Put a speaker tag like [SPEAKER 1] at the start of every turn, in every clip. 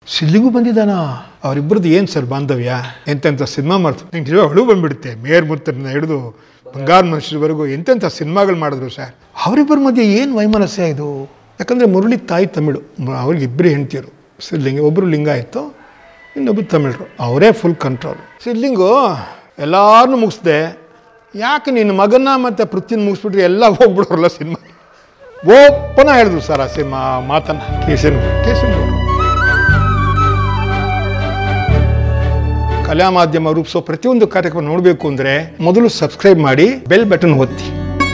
[SPEAKER 1] ಸಿಲ್ಲಿಗೂ ಬಂದಿದ್ದಾನ ಅವರಿಬ್ಬರದ್ದು ಏನು ಸರ್ ಬಾಂಧವ್ಯ ಎಂತೆಂಥ ಸಿನಿಮಾ ಮಾಡ್ತು ನಂಗೆ ನಿಜವಾಗ ಅಳು ಬಂದ್ಬಿಡುತ್ತೆ ಮೇಯರ್ ಮುತ್ತರನ್ನ ಹಿಡಿದು ಬಂಗಾರ ಮನುಷ್ಯರವರೆಗೂ ಎಂತೆಂಥ ಸಿನಿಮಾಗಳು ಮಾಡಿದ್ರು ಸರ್ ಅವರಿಬ್ಬರ ಮಧ್ಯೆ ಏನು ವೈಮನಸ್ಯ ಇದು ಯಾಕಂದರೆ ಮುರಳಿ ತಾಯಿ ತಮಿಳು ಮ- ಅವ್ರಿಗೆ ಇಬ್ಬರು ಹೆಂಡ್ತಿಯರು ಸಿದ್ಲಿಂಗ ಒಬ್ಬರು ಲಿಂಗಾಯತ್ತು ಇನ್ನೊಬ್ಬರು ತಮಿಳರು ಅವರೇ ಫುಲ್ ಕಂಟ್ರೋಲ್ ಸಿದ್ಲಿಂಗು ಎಲ್ಲಾರನ್ನೂ ಮುಗಿಸ್ದೆ ಯಾಕೆ ನಿನ್ನ ಮಗನ ಮತ್ತು ಪೃಥ್ವಿನ ಮುಗಿಸ್ಬಿಟ್ರೆ ಎಲ್ಲ ಹೋಗ್ಬಿಡೋರಲ್ಲ ಸಿನಿಮಾ ಓಪನ ಹೇಳಿದ್ರು ಸರ್ ಆ ಸಿನಿಮಾ ಮಾತನ್ನ ಕೇಸನ್ ಕೇಸನ್ ಕಲಾ ಮಾಧ್ಯಮ ರೂಪಿಸೋ ಪ್ರತಿಯೊಂದು ಕಾರ್ಯಕ್ರಮ ನೋಡಬೇಕು ಅಂದರೆ ಮೊದಲು ಸಬ್ಸ್ಕ್ರೈಬ್ ಮಾಡಿ ಬೆಲ್ ಬಟನ್ ಒತ್ತಿ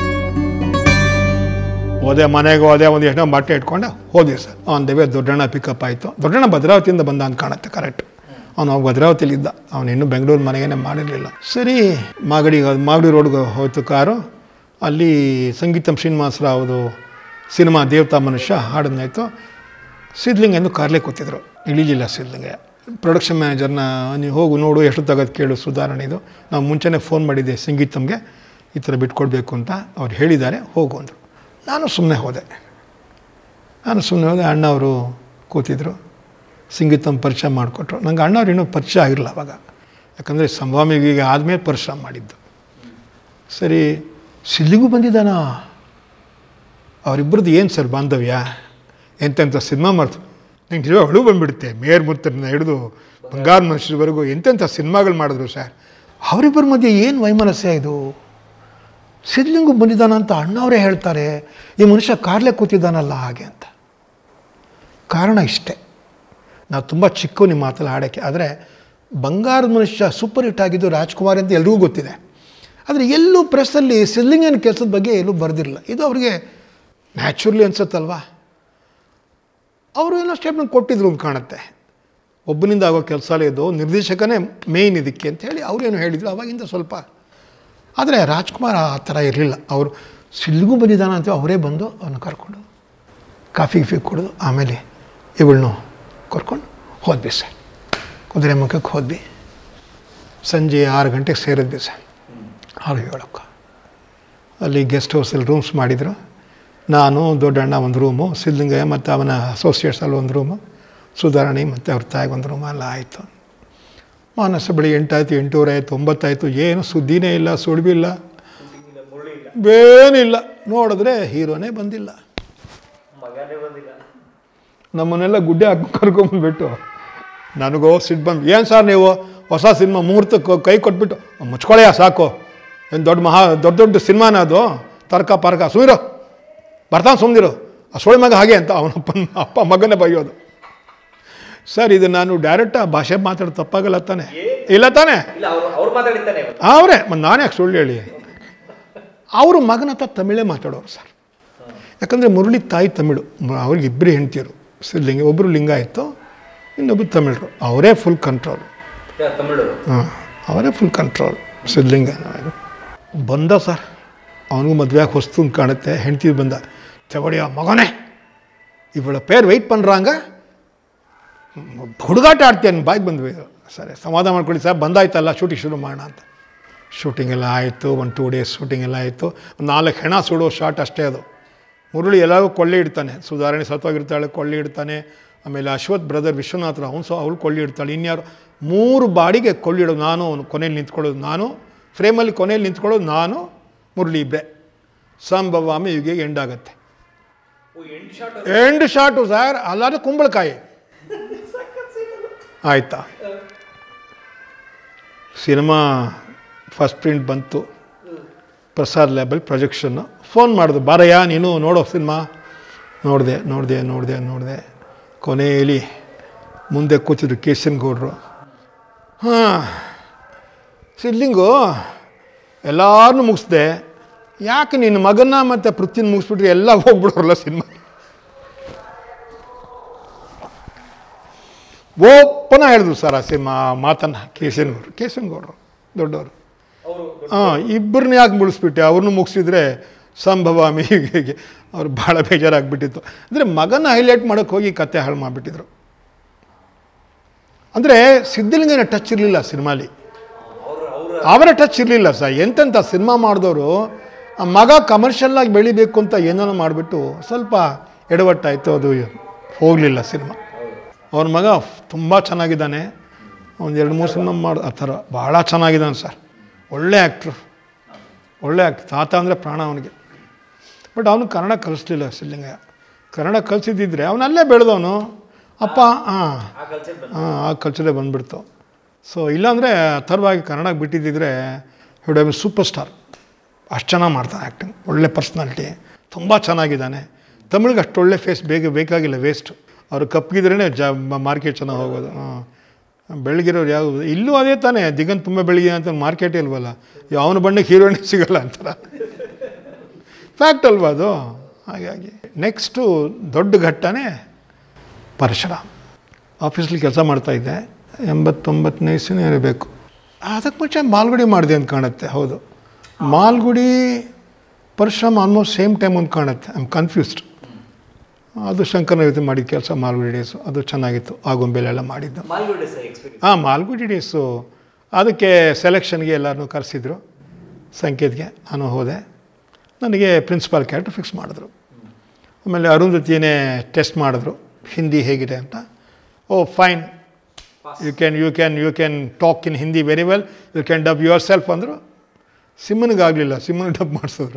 [SPEAKER 1] ಹೋದೆ ಮನೆಗೆ ಹೋದೆ ಒಂದು ಎಷ್ಟೋ ಬಟ್ಟೆ ಇಟ್ಕೊಂಡು ಹೋದ್ವಿ sir on the way Doddanna pickup ಆಯಿತು ದೊಡ್ಡಣ್ಣ ಭದ್ರಾವತಿಯಿಂದ ಬಂದ ಅಂತ ಕಾಣುತ್ತೆ ಕರೆಕ್ಟ್ ಅವನು ಅವಾಗ ಭದ್ರಾವತಿಲಿ ಇದ್ದ ಅವನು ಇನ್ನೂ ಬೆಂಗಳೂರು ಮನೆಗೇನೆ ಮಾಡಿರಲಿಲ್ಲ ಸರಿ ಮಾಗಡಿ ಮಾಗಡಿ ರೋಡ್ಗೆ ಹೋಯ್ತು ಕಾರು ಅಲ್ಲಿ ಸಂಗೀತಂ ಶ್ರೀನಿವಾಸರಾವ್ದು ಸಿನಿಮಾ ದೇವತಾ ಮನುಷ್ಯ ಹಾಡನ್ನಾಯ್ತು ಸಿದ್ಲಿಂಗ್ ಎಂದು ಕಾರ್ಲೆ ಕೂತಿದ್ರು ಇಳಿಲಿಲ್ಲ ಸಿದ್ಲಿಂಗೆ ಪ್ರೊಡಕ್ಷನ್ ಮ್ಯಾನೇಜರ್ನ ನೀವು ಹೋಗು ನೋಡು ಎಷ್ಟು ತಗೋದು ಕೇಳು ಸುಧಾರಣೆ ಇದು ನಾವು ಮುಂಚೆನೇ ಫೋನ್ ಮಾಡಿದ್ದೆ ಸಂಗೀತಮ್ಗೆ ಈ ಥರ ಬಿಟ್ಕೊಡ್ಬೇಕು ಅಂತ ಅವ್ರು ಹೇಳಿದ್ದಾರೆ ಹೋಗು ಅಂದರು ನಾನು ಸುಮ್ಮನೆ ಹೋದೆ ನಾನು ಸುಮ್ಮನೆ ಹೋದೆ ಅಣ್ಣ ಅವರು ಕೂತಿದ್ರು ಸಂಗೀತಮ್ ಪರಿಚಯ ಮಾಡಿಕೊಟ್ರು ನಂಗೆ ಅಣ್ಣವ್ರು ಇನ್ನೂ ಪರಿಚಯ ಆಗಿರಲಿಲ್ಲ ಅವಾಗ ಯಾಕಂದರೆ ಸಂಭಾಮಿಗೆ ಆದಮೇಲೆ ಪರಿಶ್ರಮ ಮಾಡಿದ್ದು ಸರಿ ಸಿಲ್ಲಿಗೂ ಬಂದಿದ್ದಾನ ಅವರಿಬ್ಬರದ್ದು ಏನು ಸರ್ ಬಾಂಧವ್ಯ ಎಂತೆಂಥ ಸಿನಿಮಾ ಮಾಡ್ತು ನಂಗೆ ನಿಜವಾಗ ಅಳು ಬಂದ್ಬಿಡುತ್ತೆ ಮೇಯರ್ ಮುತ್ತರನ್ನ ಹಿಡಿದು ಬಂಗಾರ ಮನುಷ್ಯರವರೆಗೂ ಎಂತೆಂಥ ಸಿನಿಮಾಗಳು ಮಾಡಿದ್ರು ಸರ್ ಅವರಿಬ್ಬರ ಮಧ್ಯೆ ಏನು ವೈಮನಸ್ಯ ಇದು ಸಿದ್ಲಿಂಗು ಬಂದಿದ್ದಾನ ಅಂತ ಅಣ್ಣವರೇ ಹೇಳ್ತಾರೆ ಈ ಮನುಷ್ಯ ಕಾರ್ಲೆ ಕೂತಿದ್ದಾನಲ್ಲ ಹಾಗೆ ಅಂತ ಕಾರಣ ಇಷ್ಟೇ ನಾವು ತುಂಬ ಚಿಕ್ಕ ನಿಮ್ಮ ಮಾತಲ್ಲಿ ಹಾಡೋಕ್ಕೆ ಆದರೆ ಬಂಗಾರದ ಮನುಷ್ಯ ಸೂಪರ್ ಹಿಟ್ ಆಗಿದ್ದು ರಾಜ್ಕುಮಾರ್ ಅಂತ ಎಲ್ರಿಗೂ ಗೊತ್ತಿದೆ ಆದರೆ ಎಲ್ಲೂ ಪ್ರೆಸ್ಸಲ್ಲಿ ಸಿದ್ಲಿಂಗನ ಕೆಲಸದ ಬಗ್ಗೆ ಎಲ್ಲೂ ಬರೆದಿರಲಿಲ್ಲ ಇದು ಅವರಿಗೆ ನ್ಯಾಚುರಲಿ ಅನ್ಸುತ್ತಲ್ವಾ ಅವರು ಏನೋ ಸ್ಟೇಟ್ಮೆಂಟ್ ಕೊಟ್ಟಿದ್ರು ಅಂತ ಕಾಣುತ್ತೆ ಒಬ್ಬನಿಂದ ಆಗೋ ಕೆಲಸ ಇದು ನಿರ್ದೇಶಕನೇ ಮೇಯ್ನ್ ಇದಕ್ಕೆ ಅಂತ ಹೇಳಿ ಅವರೇನು ಹೇಳಿದರು ಅವಾಗಿಂದ ಸ್ವಲ್ಪ ಆದರೆ ರಾಜ್ಕುಮಾರ್ ಆ ಥರ ಇರಲಿಲ್ಲ ಅವರು ಸಿಲ್ಗೂ ಬಂದಿದ್ದಾನ ಅಂತ ಅವರೇ ಬಂದು ಅವನ್ನ ಕರ್ಕೊಂಡು ಕಾಫಿ ಗೀಫಿ ಕುಡಿದು ಆಮೇಲೆ ಇವಳನ್ನು ಕರ್ಕೊಂಡು ಹೋದ್ವಿ ಸರ್ ಕುದುರೆ ಮುಖಕ್ಕೆ ಹೋದ್ವಿ ಸಂಜೆ ಆರು ಗಂಟೆಗೆ ಸೇರಿದ್ವಿ ಸರ್ ಆರು ಏಳಕ್ಕೆ ಅಲ್ಲಿ ಗೆಸ್ಟ್ ಹೌಸಲ್ಲಿ ರೂಮ್ಸ್ ಮಾಡಿದರು ನಾನು ದೊಡ್ಡಣ್ಣ ಒಂದು ರೂಮು ಸಿದ್ಲಿಂಗಯ್ಯ ಮತ್ತು ಅವನ ಅಸೋಸಿಯೇಟ್ಸಲ್ಲಿ ಒಂದು ರೂಮು ಸುಧಾರಣಿ ಮತ್ತು ಅವ್ರ ತಾಯಿಗೆ ಒಂದು ರೂಮ್ ಎಲ್ಲ ಆಯಿತು ಮಾನಸ ಬೆಳಿಗ್ಗೆ ಎಂಟಾಯಿತು ಎಂಟೂವರೆ ಆಯಿತು ಒಂಬತ್ತಾಯಿತು ಏನು ಸುದ್ದಿನೇ ಇಲ್ಲ ಸುಳಿವಿಲ್ಲ ಏನಿಲ್ಲ ನೋಡಿದ್ರೆ ಹೀರೋನೇ ಬಂದಿಲ್ಲ
[SPEAKER 2] ಮಗನೇ ಬಂದಿಲ್ಲ
[SPEAKER 1] ನಮ್ಮನ್ನೆಲ್ಲ ಗುಡ್ಡೆ ಹಾಕಿ ಕರ್ಕೊಂಬಂದ್ಬಿಟ್ಟು ನನಗೋ ಸಿಟ್ಟು ಬಂದು ಏನು ಸರ್ ನೀವು ಹೊಸ ಸಿನಿಮಾ ಮುಹೂರ್ತಕ್ಕೆ ಕೈ ಕೊಟ್ಬಿಟ್ಟು ಮುಚ್ಕೊಳ್ಳೆಯ ಸಾಕು ಏನು ದೊಡ್ಡ ಮಹಾ ದೊಡ್ಡ ದೊಡ್ಡ ಸಿನಿಮಾನ ಅದು ತರ್ಕ ಪರ್ಕ ಸುಮಿರೋ ಬರ್ತಾನೆ ಸುಮ್ಮನಿರು ಆ ಸೋಳಿ ಮಗ ಹಾಗೆ ಅಂತ ಅವನಪ್ಪನ ಅಪ್ಪ ಮಗನೇ ಬೈಯೋದು ಸರ್ ಇದು ನಾನು ಡೈರೆಕ್ಟ್ ಆ ಭಾಷೆ ಮಾತಾಡೋದು ತಪ್ಪಾಗಲ್ಲ ತಾನೆ ಇಲ್ಲ ತಾನೆ
[SPEAKER 2] ಇಲ್ಲ ಅವ್ರು ಅವ್ರು ಮಾತಾಡಿದ್ದಾನೆ ಇವತ್ತು
[SPEAKER 1] ಅವರೇ ಮತ್ತು ನಾನೇ ಯಾಕೆ ಸುಳ್ಳು ಹೇಳಿ ಅವರು ಮಗನ ಹತ್ರ ತಮಿಳೇ ಮಾತಾಡೋರು ಸರ್ ಯಾಕಂದರೆ ಮುರಳಿ ತಾಯಿ ತಮಿಳು ಮ- ಅವ್ರಿಗೆ ಇಬ್ಬರು ಹೆಂಡ್ತಿಯರು ಸಿದ್ಲಿಂಗ ಒಬ್ಬರು ಲಿಂಗಾಯತ್ತು ಇನ್ನೊಬ್ಬರು ತಮಿಳರು ಅವರೇ ಫುಲ್ ಕಂಟ್ರೋಲ್
[SPEAKER 2] ಯಾರು ತಮಿಳು
[SPEAKER 1] ಹಾಂ ಅವರೇ ಫುಲ್ ಕಂಟ್ರೋಲ್ ಸಿದ್ಲಿಂಗ ಬಂದ ಸರ್ ಅವನಿಗೂ ಮದುವೆ ಹೊಸ್ತು ಅಂತ ಕಾಣುತ್ತೆ ಹೆಂಡ್ತಿ ಬಂದ ಚವಡಿಯ ಮಗನೇ ಇವಳ ಪೇರ್ ವೆಯ್ಟ್ ಪண்றாங்க ಹುಡುಗಾಟ ಆಡ್ತೇನೆ ಬಾಯ್ಗೆ ಬಂದ್ವಿ ಸರಿ ಸಮಾಧಾನ ಮಾಡ್ಕೊಳ್ಳಿ ಸರ್ ಬಂದಾಯ್ತಲ್ಲ ಶೂಟಿಂಗ್ ಶುರು ಮಾಡೋಣ ಅಂತ ಶೂಟಿಂಗ್ ಎಲ್ಲ ಆಯಿತು ಒಂದು ಟೂ ಡೇಸ್ ಶೂಟಿಂಗ್ ಎಲ್ಲ ಆಯಿತು ಒಂದು ನಾಲ್ಕು ಹೆಣ ಸುಡೋ ಶಾಟ್ ಅಷ್ಟೇ ಅದು ಮುರಳಿ ಎಲ್ಲರಿಗೂ ಕೊಳ್ಳೆ ಇಡ್ತಾನೆ ಸುಧಾರಣೆ ಸತ್ತೋಗಿರ್ತಾಳೆ ಕೊಳ್ಳೆ ಇಡ್ತಾನೆ ಆಮೇಲೆ ಅಶ್ವಥ್ ಬ್ರದರ್ ವಿಶ್ವನಾಥ್ ಅವನು ಸಹ ಅವಳು ಕೊಳ್ಳೆ ಇಡ್ತಾಳೆ ಇನ್ಯಾರು ಮೂರು ಬಾಡಿಗೆ ಕೊಳ್ಳಿಡೋದು ನಾನು ಅವನು ಕೊನೆಯಲ್ಲಿ ನಿಂತ್ಕೊಳ್ಳೋದು ನಾನು ಫ್ರೇಮಲ್ಲಿ ಕೊನೆಯಲ್ಲಿ ನಿಂತ್ಕೊಳ್ಳೋದು ನಾನು ಮುರಳಿ ಇಬ್ಬರೇ ಸಂಭವಾಮಿ ಯುಗೆ ಎಂಡ್ ಆಗುತ್ತೆ
[SPEAKER 2] ಓ ಎಂಟು ಶಾಟ್
[SPEAKER 1] ಎಂಡ್ ಶಾಟು ಸರ್ ಅಲ್ಲಾದ್ರೆ ಕುಂಬಳಕಾಯಿ ಆಯ್ತಾ ಸಿನಿಮಾ ಫಸ್ಟ್ ಪ್ರಿಂಟ್ ಬಂತು ಪ್ರಸಾದ್ ಲ್ಯಾಬಲ್ ಪ್ರೊಜೆಕ್ಷನ್ನು ಫೋನ್ ಮಾಡಿದ್ರು ಬಾರಯ್ಯ ನೀನು ನೋಡೋ ಸಿನಿಮಾ ನೋಡಿದೆ ನೋಡಿದೆ ನೋಡಿದೆ ನೋಡಿದೆ ಕೊನೆಯಲ್ಲಿ ಮುಂದೆ ಕೂತಿದ್ರು ಕೇಶನ್ ಗೌಡ್ರು ಹಾಂ ಸಿದ್ಲಿಂಗು ಎಲ್ಲಾರನ್ನೂ ಮುಗಿಸ್ದೆ ಯಾಕೆ ನಿನ್ನ ಮಗನ ಮತ್ತು ಪೃಥ್ವಿನ ಮುಗಿಸ್ಬಿಟ್ರೆ ಎಲ್ಲ ಹೋಗ್ಬಿಡೋರಲ್ಲ ಸಿನಿಮಾ ಓಪನ ಹೇಳಿದ್ರು ಸರ್ ಆ ಸಿನಿಮಾ ಮಾತನ್ನ ಕೇಶನ್ ಗೌಡ್ರು ಕೇಶನ್ ಗೌಡ್ರು ದೊಡ್ಡವರು
[SPEAKER 2] ಅವರು
[SPEAKER 1] ಹಾಂ ಇಬ್ಬರನ್ನ ಯಾಕೆ ಮುಗಿಸ್ಬಿಟ್ಟೆ ಅವ್ರನ್ನೂ ಮುಗಿಸಿದ್ರೆ ಸಂಭವಾಮಿ ಹೀಗೆ ಅವ್ರು ಭಾಳ ಬೇಜಾರಾಗ್ಬಿಟ್ಟಿತ್ತು ಅಂದರೆ ಮಗನ ಹೈಲೈಟ್ ಮಾಡೋಕ್ಕೆ ಹೋಗಿ ಕತೆ ಹಾಳು ಮಾಡಿಬಿಟ್ಟಿದ್ರು ಅಂದರೆ ಸಿದ್ಧಲಿಂಗನ ಟಚ್ ಇರಲಿಲ್ಲ ಸಿನಿಮಾಲಿ
[SPEAKER 2] ಅವರು ಅವರ
[SPEAKER 1] ಅವರ ಟಚ್ ಇರಲಿಲ್ಲ ಸರ್ ಎಂತೆಂಥ ಸಿನಿಮಾ ಮಾಡಿದವರು ಆ ಮಗ ಕಮರ್ಷಿಯಲ್ಲಾಗಿ ಬೆಳಿಬೇಕು ಅಂತ ಏನೋ ಮಾಡಿಬಿಟ್ಟು ಸ್ವಲ್ಪ ಎಡವಟ್ಟಾಯಿತು ಅದು ಹೋಗಲಿಲ್ಲ ಸಿನಿಮಾ ಅವ್ರ ಮಗ ತುಂಬ ಚೆನ್ನಾಗಿದ್ದಾನೆ ಒಂದು ಎರಡು ಮೂರು ಸಿನಿಮಾ ಮಾಡಿ ಆ ಥರ ಭಾಳ ಚೆನ್ನಾಗಿದ್ದಾನೆ ಸರ್ ಒಳ್ಳೆ ಆ್ಯಕ್ಟ್ರು ಒಳ್ಳೆ ಆ್ಯಕ್ಟ್ ತಾತ ಅಂದರೆ ಪ್ರಾಣ ಅವನಿಗೆ ಬಟ್ ಅವನು ಕನ್ನಡ ಕಲಿಸ್ಲಿಲ್ಲ ಸಿದ್ಲಿಂಗಯ್ಯ ಕನ್ನಡ ಕಲಿಸಿದ್ದಿದ್ರೆ ಅವನಲ್ಲೇ ಬೆಳೆದವನು ಅಪ್ಪ ಹಾಂ
[SPEAKER 2] ಆ ಕಲ್ಚರ್ ಬಂದು
[SPEAKER 1] ಹಾಂ ಆ ಕಲ್ಚರೇ ಬಂದುಬಿಡ್ತು ಸೊ ಇಲ್ಲಾಂದರೆ ಥರವಾಗಿ ಕನ್ನಡಕ್ಕೆ ಬಿಟ್ಟಿದ್ದಿದ್ರೆ ಹಿಡ್ ಬಿ ಸೂಪರ್ ಸ್ಟಾರ್ ಅಷ್ಟು ಚೆನ್ನಾಗಿ ಮಾಡ್ತಾನೆ ಆ್ಯಕ್ಟಿಂಗ್ ಒಳ್ಳೆ ಪರ್ಸ್ನಾಲಿಟಿ ತುಂಬ ಚೆನ್ನಾಗಿದ್ದಾನೆ ತಮಿಳಿಗೆ ಅಷ್ಟು ಒಳ್ಳೆ ಫೇಸ್ ಬೇಗ ಬೇಕಾಗಿಲ್ಲ ವೇಸ್ಟು ಅವ್ರು ಕಪ್ಪಗಿದ್ರೇ ಜ ಮಾರ್ಕೆಟ್ ಚೆನ್ನಾಗಿ ಹೋಗೋದು ಹಾಂ ಬೆಳಗಿರೋರು ಯಾವುದು ಇಲ್ಲೂ ಅದೇ ತಾನೇ ದಿಗಂತ್ ತುಂಬ ಬೆಳಗ್ಗೆ ಅಂತ ಮಾರ್ಕೆಟೇ ಇಲ್ವಲ್ಲ ಅವನ ಬಣ್ಣಕ್ಕೆ ಹೀರೋಯಿನ್ ಸಿಗಲ್ಲ ಅಂತಾರ ಫ್ಯಾಕ್ಟ್ ಅಲ್ವಾ ಅದು ಹಾಗಾಗಿ ನೆಕ್ಸ್ಟು ದೊಡ್ಡ ಘಟ್ಟನೇ ಪರಶುರಾಮ್ ಆಫೀಸಲ್ಲಿ ಕೆಲಸ ಮಾಡ್ತಾಯಿದ್ದೆ ಎಂಬತ್ತೊಂಬತ್ತನೇ ಇಸ್ವಿನೇ ಇರಬೇಕು ಅದಕ್ಕೆ ಮುಂಚೆ ಮಾಲ್ಗುಡಿ ಮಾಡಿದೆ ಅಂತ ಕಾಣುತ್ತೆ ಹೌದು Malgudi Parashuram almost same time ಅಂತ ಕಾಣುತ್ತೆ ಐ ಆಮ್ ಕನ್ಫ್ಯೂಸ್ಡ್ ಅದು ಶಂಕರನ ಜೊತೆ ಮಾಡಿದ ಕೆಲಸ ಮಾಲ್ಗುಡಿ ಡೇಸು ಅದು ಚೆನ್ನಾಗಿತ್ತು ಆಗುಂಬೆಲೆಲ್ಲ ಮಾಡಿದ್ದು
[SPEAKER 2] ಮಾಲ್ಗುಡಿ ಸರ್ ಎಕ್ಸ್ಪೀರಿಯನ್ಸ್
[SPEAKER 1] ಹಾಂ ಮಾಲ್ಗುಡಿ ಡೇಸು ಅದಕ್ಕೆ ಸೆಲೆಕ್ಷನ್ಗೆ ಎಲ್ಲರನ್ನೂ ಕರೆಸಿದ್ರು ಸಂಕೇತ್ಗೆ ನಾನು ಹೋದೆ ನನಗೆ ಪ್ರಿನ್ಸಿಪಾಲ್ ಕ್ಯಾರೆಕ್ಟರ್ ಫಿಕ್ಸ್ ಮಾಡಿದ್ರು ಆಮೇಲೆ ಅರುಂಧತಿಯೇ ಟೆಸ್ಟ್ ಮಾಡಿದ್ರು ಹಿಂದಿ ಹೇಗಿದೆ ಅಂತ oh fine you can you can you can talk in Hindi very well you can dub yourself ಅಂದರು ಸಿಮ್ಮನಿಗಾಗಲಿಲ್ಲ ಸಿಮ್ಮನ ಡಬ್ ಮಾಡಿಸಿದ್ರು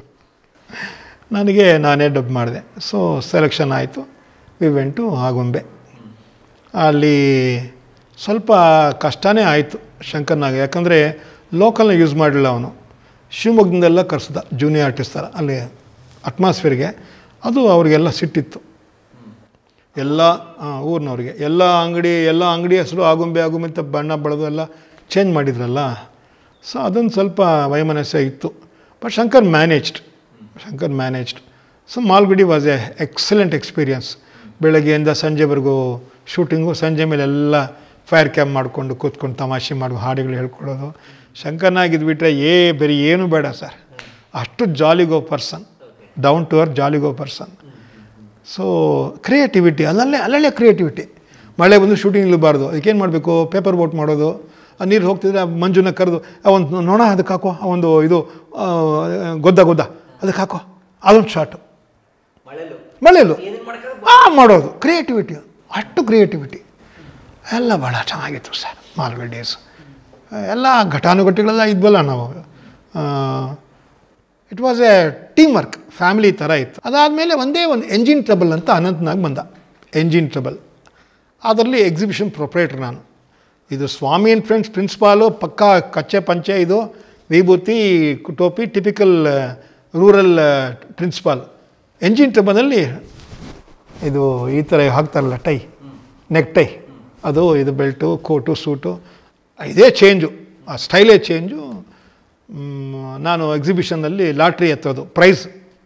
[SPEAKER 1] ನನಗೆ ನಾನೇ ಡಬ್ ಮಾಡಿದೆ ಸೊ ಸೆಲೆಕ್ಷನ್ ಆಯಿತು ವಿ ವೆಂಟು ಆಗುಂಬೆ ಅಲ್ಲಿ ಸ್ವಲ್ಪ ಕಷ್ಟನೇ ಆಯಿತು ಶಂಕರ್ನಾಗ ಯಾಕಂದರೆ ಲೋಕಲ್ನ ಯೂಸ್ ಮಾಡಲಿಲ್ಲ ಅವನು ಶಿವಮೊಗ್ಗದಿಂದೆಲ್ಲ ಕರೆಸ್ದ ಜೂನಿಯರ್ ಆರ್ಟಿಸ್ಟ್ ಥರ ಅಲ್ಲಿ ಅಟ್ಮಾಸ್ಫಿಯರ್ಗೆ ಅದು ಅವರಿಗೆಲ್ಲ ಸಿಟ್ಟಿತ್ತು ಎಲ್ಲ ಆ, ಊರಿನವ್ರಿಗೆ ಎಲ್ಲ ಅಂಗಡಿ ಎಲ್ಲ ಅಂಗಡಿ ಹೆಸರು ಆಗುಂಬೆ ಆಗುಂಬೆ ಅಂತ ಬಣ್ಣ ಬಳದು ಎಲ್ಲ ಚೇಂಜ್ ಮಾಡಿದ್ರಲ್ಲ ಸೊ ಅದೊಂದು ಸ್ವಲ್ಪ ವೈಮನಸ್ಯ ಇತ್ತು but Shankar managed Shankar managed so Malgudi was a excellent experience ಬೆಳಗ್ಗೆಯಿಂದ ಸಂಜೆವರೆಗೂ ಶೂಟಿಂಗು ಸಂಜೆ ಮೇಲೆ ಎಲ್ಲ ಫೈರ್ ಕ್ಯಾಂಪ್ ಮಾಡಿಕೊಂಡು ಕೂತ್ಕೊಂಡು ತಮಾಷೆ ಮಾಡಿ ಹಾಡುಗಳು ಹೇಳ್ಕೊಳ್ಳೋದು ಶಂಕರ್ನಾಗಿದ್ಬಿಟ್ರೆ ಏ ಬೇರೆ ಏನೂ ಬೇಡ ಸರ್ ಅಷ್ಟು jolly go person down to earth jolly go person so creativity ಅಲ್ಲಲ್ಲೇ ಅಲ್ಲಲ್ಲೇ ಕ್ರಿಯೇಟಿವಿಟಿ ಮಳೆ ಬಂದು ಶೂಟಿಂಗ್ ಇಲ್ಲಬಾರ್ದು ಅದಕ್ಕೇನು ಮಾಡಬೇಕು ಪೇಪರ್ ಬೋಟ್ ಮಾಡೋದು ಆ ನೀರು ಹೋಗ್ತಿದ್ರೆ ಆ ಮಂಜುನ ಕರೆದು ಆ ಒಂದು ನೋಣ ಅದಕ್ಕೆ ಹಾಕೋ ಆ ಒಂದು ಇದು ಆ, ಗೊದ್ದ ಗೊದ್ದ ಅದಕ್ಕೆ ಹಾಕೋ ಅದೊಂದು ಶಾಟು
[SPEAKER 2] ಮಳೆಲು
[SPEAKER 1] ಮಳೆಯಲ್ಲೂ
[SPEAKER 2] ಏನೇನು ಮಾಡ್ಕೊಂಡು
[SPEAKER 1] ಆ ಮಾಡೋದು ಕ್ರಿಯೇಟಿವಿಟಿ ಅಷ್ಟು ಕ್ರಿಯೇಟಿವಿಟಿ ಎಲ್ಲ ಭಾಳ ಚೆನ್ನಾಗಿತ್ತು ಸರ್ ಮಾಲ್ಗಡ್ ಡೇಸ್ ಎಲ್ಲ ಘಟಾನುಘಟಿಗಳೆಲ್ಲ ಇದ್ವಲ್ಲ ನಾವು it was a team work family ಥರ ಇತ್ತು ಅದಾದಮೇಲೆ ಒಂದೇ ಒಂದು ಎಂಜಿನ್ ಟ್ರಬಲ್ ಅಂತ ಅನಂತನಾಗ್ ಬಂದ ಎಂಜಿನ್ ಟ್ರಬಲ್ ಅದರಲ್ಲಿ ಎಕ್ಸಿಬಿಷನ್ ಪ್ರೊಪ್ರೇಟ್ರ್ ನಾನು ಇದು ಸ್ವಾಮಿ ಆ್ಯಂಡ್ ಫ್ರೆಂಡ್ಸ್ ಪ್ರಿನ್ಸಿಪಾಲು ಪಕ್ಕಾ ಕಚ್ಚೆ ಪಂಚೆ ಇದು ವಿಭೂತಿ ಟೋಪಿ ಟಿಪಿಕಲ್ ರೂರಲ್ ಪ್ರಿನ್ಸಿಪಾಲ್ ಎಂಜಿನ್ ಟ್ರಬಲಲ್ಲಿ ಇದು ಈ ಥರ ಹಾಕ್ತಾರಲ್ಲ ಟೈ ನೆಕ್ ಟೈ ಅದು ಇದು ಬೆಲ್ಟು ಕೋಟು ಸೂಟು ಇದೇ ಚೇಂಜು ಆ ಸ್ಟೈಲೇ ಚೇಂಜು ಮ್, ನಾನು ಎಕ್ಸಿಬಿಷನ್ನಲ್ಲಿ ಲಾಟ್ರಿ ಎತ್ತೋದು ಪ್ರೈಸ್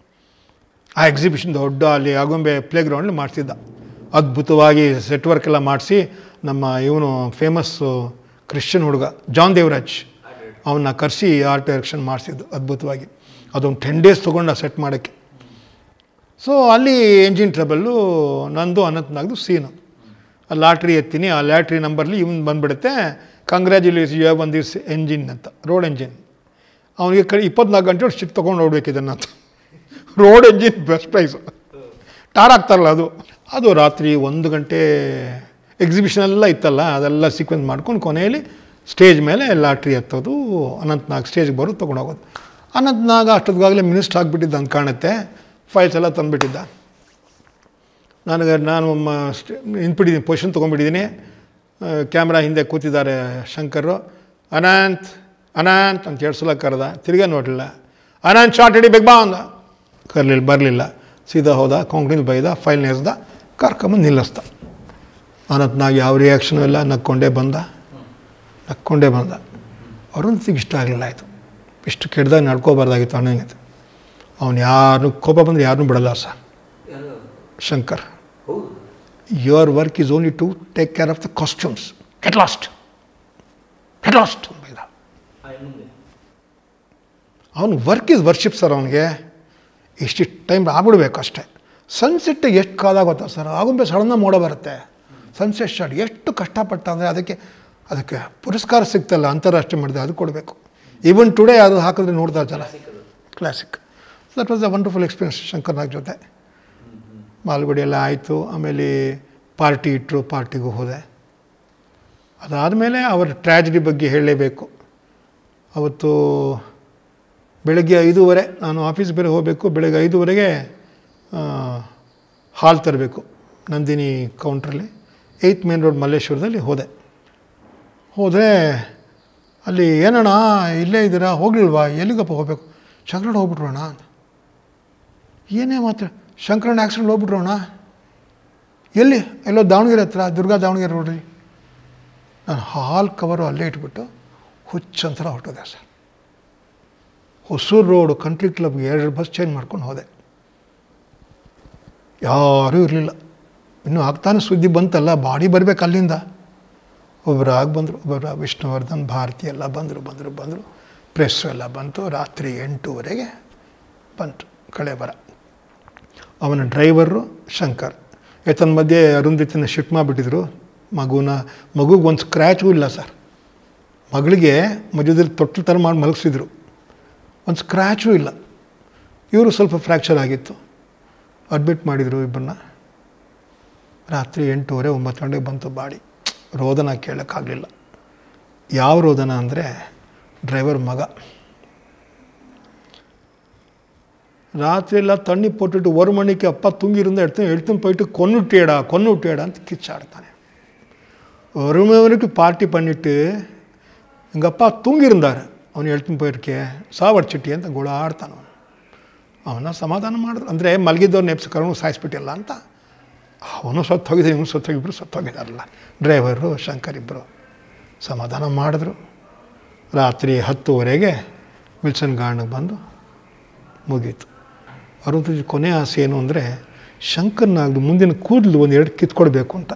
[SPEAKER 1] ಆ ಎಕ್ಸಿಬಿಷನ್ ದೊಡ್ಡ ಅಲ್ಲಿ ಆಗುಂಬೆ ಪ್ಲೇ ಗ್ರೌಂಡಲ್ಲಿ ಮಾಡಿಸಿದ್ದ ಅದ್ಭುತವಾಗಿ ಸೆಟ್ ವರ್ಕ್ ಎಲ್ಲ ಮಾಡಿಸಿ ನಮ್ಮ ಇವನು ಫೇಮಸ್ಸು ಕ್ರಿಶ್ಚಿಯನ್ ಹುಡುಗ ಜಾನ್ ದೇವರಾಜ್ ಅವನ್ನ ಕರೆಸಿ ಆರ್ಟ್ ಡೈರೆಕ್ಷನ್ ಮಾಡಿಸಿದ್ದು ಅದ್ಭುತವಾಗಿ ಅದೊಂದು ಟೆನ್ ಡೇಸ್ ತೊಗೊಂಡು ಆ ಸೆಟ್ ಮಾಡೋಕ್ಕೆ ಸೊ ಅಲ್ಲಿ ಎಂಜಿನ್ ಟ್ರಬಲ್ಲು ನಂದು ಅನಂತನಾಗ್ದು ಸೀನು ಆ ಲಾಟ್ರಿ ಎತ್ತೀನಿ ಆ ಲಾಟ್ರಿ ನಂಬರ್ಲಿ ಇವನು ಬಂದುಬಿಡುತ್ತೆ congratulation you have won this engine ಅಂತ ರೋಡ್ ಎಂಜಿನ್ ಅವನಿಗೆ ಕಡೆ ಇಪ್ಪತ್ನಾಲ್ಕು ಗಂಟೆ ಶಿಟ್ ತೊಗೊಂಡು ಹೋಗ್ಬೇಕು ಇದನ್ನು ಅಂತ ರೋಡ್ ಎಂಜಿನ್ ಬೆಸ್ಟ್ ಪ್ರೈಸು ಟಾರ್ ಆಗ್ತಾರಲ್ಲ ಅದು ಅದು ರಾತ್ರಿ ಒಂದು ಗಂಟೆ ಎಕ್ಸಿಬಿಷನ್ ಎಲ್ಲ ಇತ್ತಲ್ಲ ಅದೆಲ್ಲ ಸೀಕ್ವೆನ್ಸ್ ಮಾಡ್ಕೊಂಡು ಕೊನೆಯಲ್ಲಿ ಸ್ಟೇಜ್ ಮೇಲೆ ಲಾಟ್ರಿ ಎತ್ತೋದು ಅನಂತನಾಗ್ ಸ್ಟೇಜ್ಗೆ ಬರೋದು ತೊಗೊಂಡು ಹೋಗೋದು ಅನಂತನಾಗ್ ಅಷ್ಟೊತ್ತಿಗಾಗಲೇ ಮಿನಿಸ್ಟರ್ ಆಗಿಬಿಟ್ಟಿದ್ದ ಅಂತ ಕಾಣುತ್ತೆ ಫೈಲ್ಸ್ ಎಲ್ಲ ತಂದುಬಿಟ್ಟಿದ್ದ ನನಗೆ ನಾನು ಮ ಸ್ಟೇ- ನಿಂತ್ಬಿಟ್ಟಿದ್ದೀನಿ ಪೊಸಿಷನ್ ತೊಗೊಂಡ್ಬಿಟ್ಟಿದ್ದೀನಿ ಕ್ಯಾಮ್ರಾ ಹಿಂದೆ ಕೂತಿದ್ದಾರೆ ಶಂಕರು ಅನಂತ್ ಅನಂತ್ ಅಂತ ಎರಡು ಸಲ ಕರೆದ ತಿರ್ಗಾ ನೋಡಲಿಲ್ಲ ಅನಂತ್ ಶಾರ್ಟ್ ಹಿಡಿ ಬೇಗ ಬಾ ಅಂದ ಕರ್ಲಿಲ್ಲ ಬರಲಿಲ್ಲ ಸೀದಾ ಹೋದ ಕೊಂಕಣಿಲಿ ಬೈದ ಫೈಲ್ ನೆಸ್ದ ಕರ್ಕೊಂಬಂದು ನಿಲ್ಲಿಸ್ದ ಅನಂತ್ನಾಗ ಯಾವ ರಿಯಾಕ್ಷನು ಇಲ್ಲ ನಕ್ಕೊಂಡೇ ಬಂದ ನಕ್ಕೊಂಡೇ ಬಂದ ಅರುಂಧತಿಗೆ ಇಷ್ಟ ಆಗಲಿಲ್ಲ ಆಯಿತು ಇಷ್ಟು ಕೆಡ್ದಾಗ ನಡ್ಕೋಬಾರ್ದಾಗಿತ್ತು ಅಣ್ಣಂಗೆ ಅವನು ಯಾರನ್ನೂ ಕೋಪ ಬಂದರೆ ಯಾರನ್ನೂ ಬಿಡಲ್ಲ ಸರ್
[SPEAKER 2] ಯಾರು
[SPEAKER 1] ಶಂಕರ್
[SPEAKER 2] ಹೌದು
[SPEAKER 1] your work is only to take care of the costumes get lost get lost ಬೈದ
[SPEAKER 2] ಆ ಮುಂದೆ
[SPEAKER 1] ಅವನು ವರ್ಕ್ ಇಸ್ ವರ್ಷಿಪ್ ಸರ್ ಅವನಿಗೆ ಇಷ್ಟಿಷ್ಟು ಟೈಮ್ ಆಗ್ಬಿಡ್ಬೇಕು ಅಷ್ಟೇ ಸನ್ಸೆಟ್ ಎಷ್ಟು ಕಾಲ ಗೊತ್ತಾ ಸರ್ ಆಗುಂಬೆ ಸಡನ್ನ ಮೋಡ ಬರುತ್ತೆ ಸನ್ಸೆಟ್ ಶಾಟ್ ಎಷ್ಟು ಕಷ್ಟಪಟ್ಟ ಅಂದರೆ ಅದಕ್ಕೆ ಅದಕ್ಕೆ ಪುರಸ್ಕಾರ ಸಿಗ್ತಲ್ಲ ಅಂತಾರಾಷ್ಟ್ರೀಯ ಮಾಡಿದೆ ಅದು ಕೊಡಬೇಕು ಈವನ್ ಟುಡೇ ಅದು ಹಾಕಿದ್ರೆ ನೋಡ್ತಾರೆ ಜನ
[SPEAKER 2] ಸಿಕ್ಕದು
[SPEAKER 1] classic that was a wonderful experience Shankar Nag ಜೊತೆ ಮಾಲ್ಗುಡಿ ಎಲ್ಲ ಆಯಿತು ಆಮೇಲೆ ಪಾರ್ಟಿ ಇಟ್ಟರು ಪಾರ್ಟಿಗೂ ಹೋದೆ ಅದಾದಮೇಲೆ ಅವರ ಟ್ರ್ಯಾಜಿಡಿ ಬಗ್ಗೆ ಹೇಳಲೇಬೇಕು ಅವತ್ತು ಬೆಳಗ್ಗೆ ಐದೂವರೆ ನಾನು ಆಫೀಸ್ ಬೇರೆ ಹೋಗಬೇಕು ಬೆಳಗ್ಗೆ ಐದೂವರೆಗೆ ಹಾಲ್ ತರಬೇಕು ನಂದಿನಿ ಕೌಂಟ್ರಲ್ಲಿ ಏಯ್ತ್ ಮೇನ್ ರೋಡ್ ಮಲ್ಲೇಶ್ವರದಲ್ಲಿ ಹೋದೆ ಹೋದರೆ ಅಲ್ಲಿ ಏನಣ್ಣ ಇಲ್ಲೇ ಇದ್ದೀರಾ ಹೋಗ್ಲಿಲ್ವಾ ಎಲ್ಲಿಗಪ್ಪ ಹೋಗ್ಬೇಕು ಶಂಕರಣ್ಣ ಹೋಗ್ಬಿಟ್ರೋಣ ಏನೇ ಮಾತ್ರ ಶಂಕರಣ್ಣ ಆಕ್ಸಿಡೆಂಟ್ ಹೋಗ್ಬಿಟ್ರೋಣ ಎಲ್ಲಿ ಎಲ್ಲೋ ದಾವಣಗೆರೆ ಹತ್ರ ದುರ್ಗಾ ದಾವಣಗೆರೆ ರೋಡ್ರಿ ನಾನು ಹಾಲ್ ಕವರು ಅಲ್ಲೇ ಇಟ್ಬಿಟ್ಟು ಹುಚ್ಚಂತರ ಹೊರಟೋದೆ ಸರ್ ಹೊಸೂರು ರೋಡು ಕಂಟ್ರಿ ಕ್ಲಬ್ಗೆ ಎರಡು ಬಸ್ ಚೇಂಜ್ ಮಾಡ್ಕೊಂಡು ಹೋದೆ ಯಾರೂ ಇರಲಿಲ್ಲ ಇನ್ನೂ ಆಗ್ತಾನೆ ಸುದ್ದಿ ಬಂತಲ್ಲ ಬಾಡಿ ಬರಬೇಕು ಅಲ್ಲಿಂದ ಒಬ್ಬರು ಆಗಿ ಬಂದರು ಒಬ್ಬರು ವಿಷ್ಣುವರ್ಧನ್ ಭಾರತಿ ಎಲ್ಲ ಬಂದರು ಬಂದರು ಬಂದರು ಪ್ರೆಸ್ಸು ಎಲ್ಲ ಬಂತು ರಾತ್ರಿ ಎಂಟೂವರೆಗೆ ಬಂತು ಕಳೆ ಬರ ಅವನ ಡ್ರೈವರು ಶಂಕರ್ ಏತನ ಮಧ್ಯೆ ಅರುಂಧತಿನ ಶಿಫ್ಟ್ ಮಾಡಿಬಿಟ್ಟಿದ್ರು ಮಗುನ ಮಗುಗೆ ಒಂದು ಸ್ಕ್ರ್ಯಾಚೂ ಇಲ್ಲ ಸರ್ ಮಗಳಿಗೆ ಮಧ್ಯದಲ್ಲಿ ತೊಟ್ಟಲು ಥರ ಮಾಡಿ ಮಲಗಿಸಿದ್ರು ಒಂದು ಸ್ಕ್ರ್ಯಾಚೂ ಇಲ್ಲ ಇವರು ಸ್ವಲ್ಪ ಫ್ರ್ಯಾಕ್ಚರ್ ಆಗಿತ್ತು ಅಡ್ಮಿಟ್ ಮಾಡಿದರು ಇಬ್ಬರನ್ನ ರಾತ್ರಿ ಎಂಟೂವರೆ ಒಂಬತ್ತು ಗಂಟೆಗೆ ಬಂತು ಬಾಡಿ ರೋದನ ಕೇಳೋಕ್ಕಾಗಲಿಲ್ಲ ಯಾವ ರೋದನ ಅಂದರೆ ಡ್ರೈವರ್ ಮಗ ರಾತ್ರಿ ಎಲ್ಲ ತಣ್ಣಿ ಪೊಟ್ಟಿಟ್ಟು ஒரு மணிக்கு அப்பா தூங்கியிருந்தா எடுத்து எடுத்து போயிட்டு கொன்னுட்டியடா கொன்னுட்டியடா ಅಂತ ಕಿಚ್ಚಾಡ್ತಾನೆ ஒரு மணி வரைக்கும் பார்ட்டி பண்ணிட்டு எங்கள் அப்பா தூங்கியிருந்தார் ಅವನು ಹೇಳ್ತೀನಿ போயிருಕೆ ಸಾವಡ್ಚಿಟ್ಟಿ ಅಂತ ಗೋಳಾಡ್ತಾನೆ ಅವನು ಅವನ ಸಮಾಧಾನ ಮಾಡಿದ್ರು ಅಂದರೆ ಮಲಗಿದ್ದವ್ರು ನೆಪ್ಸಿ ಕರ್ಕೊಂಡು ಸಾಯಿಸ್ಬಿಟ್ಟಿಲ್ಲ ಅಂತ ಅವನು ಸತ್ತೋಗಿದೆ ಇವನು ಸತ್ತೋಗಿಬ್ರು ಸತ್ತೋಗಿದಾರಲ್ಲ ಡ್ರೈವರು ಶಂಕರ್ ಇಬ್ಬರು ಸಮಾಧಾನ ಮಾಡಿದ್ರು ರಾತ್ರಿ ಹತ್ತುವರೆಗೆ ವಿಲ್ಸನ್ ಗಾರ್ಡ್ನಿಗೆ ಬಂದು ಮುಗೀತು ಅರುಂಧತಿ ಕೊನೆ ಆಸೆ ಏನು ಅಂದರೆ ಶಂಕರ್ನಾಗ್ದು ಮುಂದಿನ ಕೂದಲು ಒಂದು ಎರಡು ಕಿತ್ಕೊಡ್ಬೇಕು ಅಂತ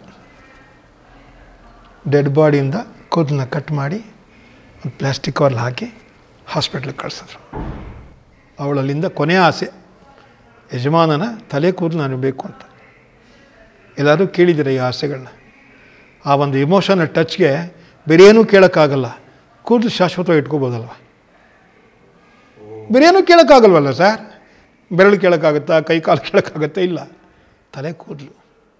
[SPEAKER 1] ಡೆಡ್ ಬಾಡಿಯಿಂದ ಕೂದಲನ್ನ ಕಟ್ ಮಾಡಿ ಒಂದು ಪ್ಲಾಸ್ಟಿಕ್ ಕವರ್ಲ್ ಹಾಕಿ ಹಾಸ್ಪಿಟ್ಲಿಗೆ ಕಳಿಸಿದ್ರು ಅವಳಲ್ಲಿಂದ ಕೊನೆಯ ಆಸೆ ಯಜಮಾನನ ತಲೆ ಕೂದಲು ನಾನು ಬೇಕು ಅಂತ ಎಲ್ಲರೂ ಕೇಳಿದ್ದೀರ ಈ ಆಸೆಗಳನ್ನ ಆ ಒಂದು ಇಮೋಷನಲ್ ಟಚ್ಗೆ ಬೇರೆ ಏನೂ ಕೇಳೋಕ್ಕಾಗಲ್ಲ ಕೂದಲು ಶಾಶ್ವತವಾಗಿ ಇಟ್ಕೋಬೋದಲ್ವ ಬೇರೆ ಏನೂ ಕೇಳೋಕ್ಕಾಗಲ್ವಲ್ಲ ಸರ್ ಬೆರಳು ಕೇಳೋಕ್ಕಾಗುತ್ತಾ ಕೈ ಕಾಲು ಕೇಳೋಕ್ಕಾಗತ್ತಾ ಇಲ್ಲ ತಲೆ ಕೂದಲು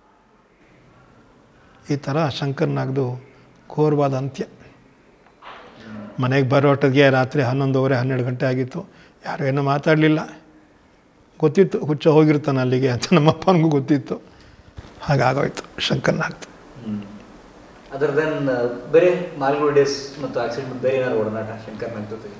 [SPEAKER 1] ಈ ಥರ ಶಂಕರ್ನಾಗ್ದು ಘೋರವಾದ ಅಂತ್ಯ ಮನೆಗೆ ಬರೋಟಗೆ ರಾತ್ರಿ ಹನ್ನೊಂದುವರೆ ಹನ್ನೆರಡು ಗಂಟೆ ಆಗಿತ್ತು ಯಾರು ಏನೂ ಮಾತಾಡಲಿಲ್ಲ ಗೊತ್ತಿತ್ತು ಹುಚ್ಚ ಹೋಗಿರ್ತಾನೆ ಅಲ್ಲಿಗೆ ಅಂತ ನಮ್ಮ ಅಪ್ಪನಿಗೂ ಗೊತ್ತಿತ್ತು ಹಾಗಾಗೋಯ್ತು ಶಂಕರ್ನಾಗ್ದು
[SPEAKER 2] ಅದರ್ ದೆನ್ ಬೇರೆ ಮಾಲ್ಗುಡಿ ಡೇಸ್ ಮತ್ತು ಆಕ್ಸಿಡೆಂಟ್ ಬೇರೆ ಏನಾದ್ರು ಒಡನಾಟ ಶಂಕರ್ ನಾಗ್ ಜೊತೆಗೆ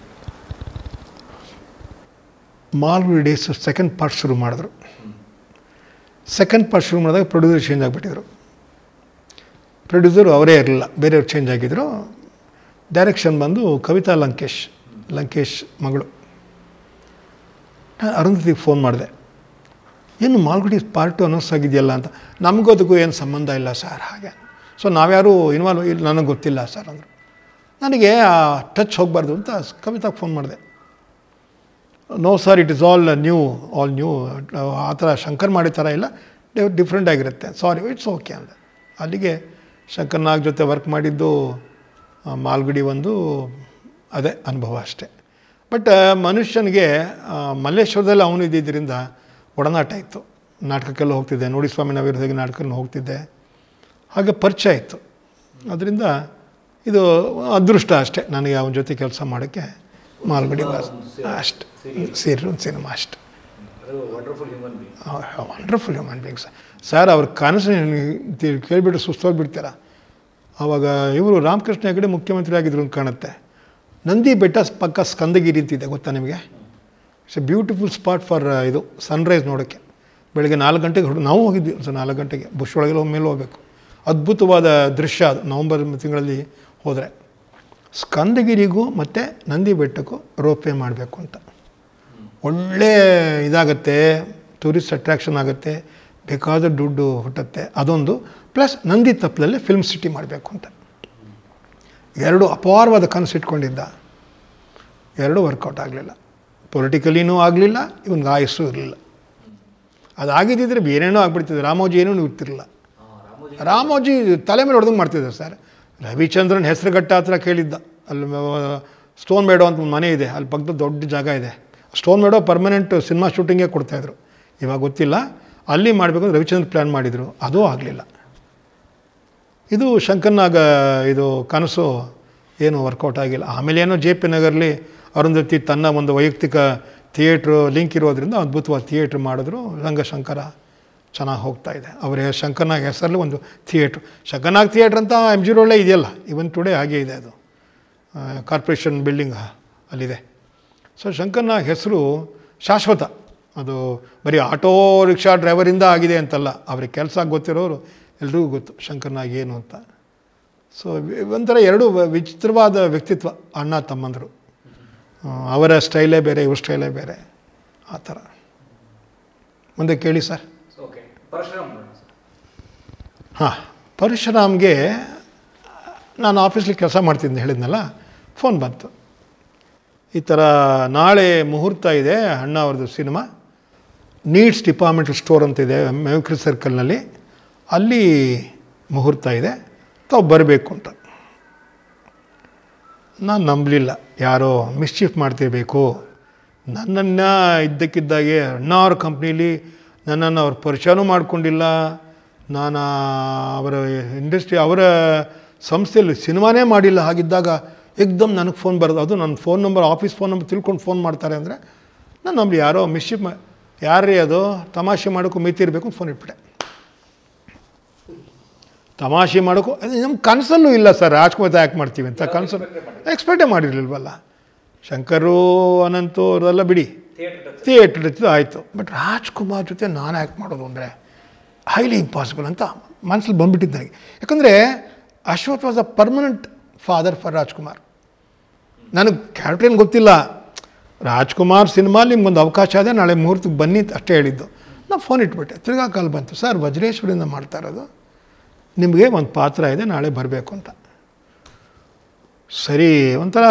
[SPEAKER 1] ಮಾಲ್ಗುಡಿ ಡೇಸ್ ಸೆಕೆಂಡ್ ಪಾರ್ಟ್ ಶುರು ಮಾಡಿದ್ರು ಸೆಕೆಂಡ್ ಪಾರ್ಟ್ ಶುರು ಮಾಡಿದಾಗ ಪ್ರೊಡ್ಯೂಸರ್ ಚೇಂಜ್ ಆಗಿಬಿಟ್ಟಿದ್ರು ಪ್ರೊಡ್ಯೂಸರು ಅವರೇ ಇರಲಿಲ್ಲ ಬೇರೆಯವ್ರು ಚೇಂಜ್ ಆಗಿದ್ದರು ಡೈರೆಕ್ಷನ್ ಬಂದು ಕವಿತಾ ಲಂಕೇಶ್ ಲಂಕೇಶ್ ಮಗಳು ನಾನು ಅರುಂಧತಿಗೆ ಫೋನ್ ಮಾಡಿದೆ ಏನು ಮಾಲ್ಗುಡಿ ಪಾರ್ಟು ಅನೌನ್ಸ್ ಆಗಿದೆಯಲ್ಲ ಅಂತ ನಮಗೂ ಅದಕ್ಕೂ ಏನು ಸಂಬಂಧ ಇಲ್ಲ ಸರ್ ಹಾಗೆ ಸೊ ನಾವ್ಯಾರೂ ಇನ್ವಾಲ್ವ್ ಇಲ್ಲ ನನಗೆ ಗೊತ್ತಿಲ್ಲ ಸರ್ ಅಂದರು ನನಗೆ ಆ ಟಚ್ ಹೋಗಬಾರ್ದು ಅಂತ ಕವಿತಾಗೆ ಫೋನ್ ಮಾಡಿದೆ no sir it is all new all new ಆ ಥರ ಶಂಕರ್ ಮಾಡಿ ಥರ ಇಲ್ಲ ಡಿಫ್ರೆಂಟ್ ಆಗಿರುತ್ತೆ ಸಾರಿ ಇಟ್ಸ್ ಓಕೆ ಅಂದೆ ಅಲ್ಲಿಗೆ ಶಂಕರ್ ನಾಗ್ ಜೊತೆ ವರ್ಕ್ ಮಾಡಿದ್ದು ಆ, ಮಾಲ್ಗುಡಿ ಒಂದು ಅದೇ ಅನುಭವ ಅಷ್ಟೇ ಬಟ್ ಮನುಷ್ಯನಿಗೆ ಆ, ಮಲ್ಲೇಶ್ವರದಲ್ಲಿ ಅವನು ಇದ್ದಿದ್ದರಿಂದ ಒಡನಾಟ ಇತ್ತು ನಾಟಕಕ್ಕೆಲ್ಲ ಹೋಗ್ತಿದ್ದೆ ನೋಡಿ ಸ್ವಾಮಿ ನವಿರದಾಗಿ ನಾಟಕಕ್ಕೆ ಹೋಗ್ತಿದ್ದೆ ಹಾಗೆ ಪರಿಚಯ ಇತ್ತು ಅದರಿಂದ ಇದು ಅದೃಷ್ಟ ಅಷ್ಟೇ ನನಗೆ ಅವನ ಜೊತೆ ಕೆಲಸ ಮಾಡೋಕ್ಕೆ ಮಾಲ್ಗುಡಿ ಬಾಸ್ ಅಷ್ಟು ಸೀರಿ ಒಂದು ಸಿನಿಮಾ ಅಷ್ಟು
[SPEAKER 2] ಅದು wonderful human being
[SPEAKER 1] wonderful human beings sir ಅವ್ರ ಕನಸು ತಿ- ಕೇಳಿಬಿಟ್ಟು ಸುಸ್ತೋಗ್ಬಿಡ್ತೀರ ಆವಾಗ ಇವರು ರಾಮಕೃಷ್ಣ ಹೆಗಡೆ ಮುಖ್ಯಮಂತ್ರಿ ಆಗಿದ್ರು ಅಂತ ಕಾಣುತ್ತೆ ನಂದಿ ಬೆಟ್ಟ ಪಕ್ಕ ಸ್ಕಂದಗಿರಿ ಅಂತಿದೆ ಗೊತ್ತಾ ನಿಮಗೆ it's a beautiful spot for ಇದು ಸನ್ರೈಸ್ ನೋಡೋಕ್ಕೆ ಬೆಳಗ್ಗೆ ನಾಲ್ಕು ಗಂಟೆಗೆ ಹೊರಡು ನಾವು ಹೋಗಿದ್ವಿ ಸೊ ನಾಲ್ಕು ಗಂಟೆಗೆ ಬುಷ್ ಒಳಗೆಲ್ಲ ಒಮ್ಮೆಲೆ ಹೋಗಬೇಕು ಅದ್ಭುತವಾದ ದೃಶ್ಯ ಅದು ನವಂಬರ್ ತಿಂಗಳಲ್ಲಿ ಹೋದರೆ ಸ್ಕಂದಗಿರಿಗೂ ಮತ್ತು ನಂದಿ ಬೆಟ್ಟಕ್ಕೂ ರೋಪೇ ಮಾಡಬೇಕು ಅಂತ ಒಳ್ಳೆ ಇದಾಗತ್ತೆ ಟೂರಿಸ್ಟ್ ಅಟ್ರಾಕ್ಷನ್ ಆಗುತ್ತೆ ಬೇಕಾದ ದುಡ್ಡು ಹುಟ್ಟುತ್ತೆ ಅದೊಂದು ಪ್ಲಸ್ ನಂದಿ ತಪ್ಪಲಲ್ಲಿ ಫಿಲ್ಮ್ ಸಿಟಿ ಮಾಡಬೇಕು ಅಂತ ಎರಡು ಅಪಾರವಾದ ಕನಸು ಇಟ್ಕೊಂಡಿದ್ದ ಎರಡೂ ವರ್ಕೌಟ್ ಆಗಲಿಲ್ಲ ಪೊಲಿಟಿಕಲಿನೂ ಆಗಲಿಲ್ಲ ಇವನಿಗೆ ಆಯಸ್ಸು ಇರಲಿಲ್ಲ ಅದಾಗಿದ್ದಿದ್ರೆ ಬೇರೇನೋ ಆಗ್ಬಿಡ್ತಿದೆ ರಾಮೋಜಿ ಏನೂ ಇರ್ತಿರಲಿಲ್ಲ
[SPEAKER 2] ರಾಮೋಜಿ
[SPEAKER 1] ರಾಮೋಜಿ ತಲೆ ಮೇಲೆ ಹೊಡೆದಂಗೆ ಮಾಡ್ತಿದ್ದಾರೆ ಸರ್ ರವಿಚಂದ್ರನ್ ಹೆಸರುಘಟ್ಟ ಹತ್ರ ಕೇಳಿದ್ದ ಅಲ್ಲಿ ಮ- ಸ್ಟೋನ್ ಮೇಡೋ ಅಂತ ಒಂದು ಮನೆ ಇದೆ ಅಲ್ಲಿ ಪಕ್ಕದ ದೊಡ್ಡ ಜಾಗ ಇದೆ ಸ್ಟೋನ್ ಮೇಡೋ ಪರ್ಮನೆಂಟ್ ಸಿನಿಮಾ ಶೂಟಿಂಗೇ ಕೊಡ್ತಾಯಿದ್ರು ಇವಾಗ ಗೊತ್ತಿಲ್ಲ ಅಲ್ಲಿ ಮಾಡಬೇಕು ಅಂತ ರವಿಚಂದ್ರ ಪ್ಲ್ಯಾನ್ ಮಾಡಿದರು ಅದೂ ಆಗಲಿಲ್ಲ ಇದು ಶಂಕರ್ನಾಗ ಇದು ಕನಸು ಏನು ವರ್ಕೌಟ್ ಆಗಿಲ್ಲ ಆಮೇಲೆ ಏನೋ ಜೆ ಪಿ ನಗರಲ್ಲಿ ಅರುಂಧತಿ ತನ್ನ ಒಂದು ವೈಯಕ್ತಿಕ ಥಿಯೇಟ್ರು ಲಿಂಕ್ ಇರೋದ್ರಿಂದ ಅದ್ಭುತವಾದ ಥಿಯೇಟ್ರ್ ಮಾಡಿದ್ರು ರಂಗಶಂಕರ ಚೆನ್ನಾಗಿ ಹೋಗ್ತಾ ಇದೆ ಅವರ ಶಂಕರ್ನಾಗ್ ಹೆಸರಲ್ಲಿ ಒಂದು ಥಿಯೇಟ್ರ್ ಶಂಕರ್ನಾಗ್ ಥಿಯೇಟ್ರ್ ಅಂತ ಎಮ್ ಜಿ ರೋಡೇ ಇದೆಯಲ್ಲ ಇವನ್ ಟುಡೇ ಹಾಗೇ ಇದೆ ಅದು ಕಾರ್ಪೊರೇಷನ್ ಬಿಲ್ಡಿಂಗ್ ಅಲ್ಲಿದೆ ಸೊ ಶಂಕರ್ನಾಗ್ ಹೆಸರು ಶಾಶ್ವತ ಅದು ಬರೀ ಆಟೋ ರಿಕ್ಷಾ ಡ್ರೈವರಿಂದ ಆಗಿದೆ ಅಂತಲ್ಲ ಅವ್ರಿಗೆ ಕೆಲಸ ಗೊತ್ತಿರೋರು ಎಲ್ರಿಗೂ ಗೊತ್ತು ಶಂಕರ್ನಾಗ್ ಏನು ಅಂತ ಸೊ ಒಂಥರ ಎರಡು ವ- ವಿಚಿತ್ರವಾದ ವ್ಯಕ್ತಿತ್ವ ಅಣ್ಣ ತಮ್ಮಂದರು ಆ, ಅವರ ಸ್ಟೈಲೇ ಬೇರೆ ಇವ್ರ ಸ್ಟೈಲೇ ಬೇರೆ ಆ ಥರ ಮುಂದೆ ಕೇಳಿ ಸರ್
[SPEAKER 2] ಓಕೆ ಪರಶುರಾಮ್ ನೋಡೋಣ ಸರ್
[SPEAKER 1] ಹಾಂ ಪರಶುರಾಮ್ಗೆ ನಾನು ಆಫೀಸ್ಲಿ ಕೆಲಸ ಮಾಡ್ತಿದ್ದೆ ಹೇಳಿದ್ನಲ್ಲ ಫೋನ್ ಬಂತು ಈ ಥರ ನಾಳೆ ಮುಹೂರ್ತ ಇದೆ ಅಣ್ಣ ಅವ್ರದ್ದು ಸಿನಿಮಾ ನೀಡ್ಸ್ ಡಿಪಾರ್ಟ್ಮೆಂಟಲ್ ಸ್ಟೋರ್ ಅಂತ ಇದೆ ಮೆಮಿಕ್ರಿ ಸರ್ಕಲ್ನಲ್ಲಿ ಅಲ್ಲಿ ಮುಹೂರ್ತ ಇದೆ ತಾವು ಬರಬೇಕು ಅಂತ ನಾನು ನಂಬಲಿಲ್ಲ ಯಾರೋ ಮಿಸ್ಚೀಫ್ ಮಾಡ್ತಿರ್ಬೇಕು ನನ್ನನ್ನು ಇದ್ದಕ್ಕಿದ್ದಾಗೆ ಅಣ್ಣ ಅವ್ರ ಕಂಪ್ನೀಲಿ ನನ್ನನ್ನು ಅವ್ರ ಪರಿಚಯನೂ ಮಾಡ್ಕೊಂಡಿಲ್ಲ ನಾನು ಅವರ ಇಂಡಸ್ಟ್ರಿ ಅವರ ಸಂಸ್ಥೆಯಲ್ಲಿ ಸಿನಿಮಾನೇ ಮಾಡಿಲ್ಲ ಹಾಗಿದ್ದಾಗ ಏಕ್ದಮ್ ನನಗೆ ಫೋನ್ ಬರೋದು ಅದು ನನ್ನ phone number office phone number ತಿಳ್ಕೊಂಡು ಫೋನ್ ಮಾಡ್ತಾರೆ ಅಂದರೆ ನಾನು ನಂಬಲಿ ಯಾರೋ ಮಿಸ್ಚೀಫ್ ಮಾ ಯಾರೇ ಅದು ತಮಾಷೆ ಮಾಡೋಕ್ಕೂ ಮಿತಿ ಇರಬೇಕು ಫೋನ್ ಇಟ್ಬಿಟ್ಟೆ ತಮಾಷೆ ಮಾಡೋಕ್ಕೂ ಅದು ನಮ್ಮ ಕನಸಲ್ಲೂ ಇಲ್ಲ ಸರ್ ರಾಜ್ಕುಮಾರ್ ಯಾಕೆ ಮಾಡ್ತೀವಿ ಅಂತ ಕನಸಲ್ಲಿ ಎಕ್ಸ್ಪೆಕ್ಟೇ ಮಾಡಿರಲಿಲ್ವಲ್ಲ ಶಂಕರು ಅನಂತು ಅವರೆಲ್ಲ ಬಿಡಿ
[SPEAKER 2] ಥಿಯೇಟರ್ ಟಚ್
[SPEAKER 1] ಥಿಯೇಟ್ರ್ ಹಚ್ಚಿದ್ದು ಆಯಿತು ಬಟ್ ರಾಜ್ಕುಮಾರ್ ಜೊತೆ ನಾನು ಆ್ಯಕ್ಟ್ ಮಾಡೋದು ಅಂದರೆ ಹೈಲಿ ಇಂಪಾಸಿಬಲ್ ಅಂತ ಮನಸ್ಸಲ್ಲಿ ಬಂದ್ಬಿಟ್ಟಿದ್ದು ನನಗೆ ಯಾಕಂದರೆ Ashwath was a permanent father for Rajkumar ನನಗೆ ಕ್ಯಾರೆಕ್ಟರ್ ಏನು ಗೊತ್ತಿಲ್ಲ ರಾಜ್ಕುಮಾರ್ ಸಿನಿಮಾ ನಿಮ್ಗೊಂದು ಅವಕಾಶ ಇದೆ ನಾಳೆ ಮುಹೂರ್ತಕ್ಕೆ ಬನ್ನಿ ಅಂತ ಅಷ್ಟೇ ಹೇಳಿದ್ದು ನಾನು ಫೋನ್ ಇಟ್ಬಿಟ್ಟೆ ತಿರ್ಗಾ ಕಾಲ್ ಬಂತು ಸರ್ ವಜ್ರೇಶ್ವರಿಂದ ಮಾಡ್ತಾ ಇರೋದು ನಿಮಗೆ ಒಂದು ಪಾತ್ರ ಇದೆ ನಾಳೆ ಬರಬೇಕು ಅಂತ ಸರಿ ಒಂಥರ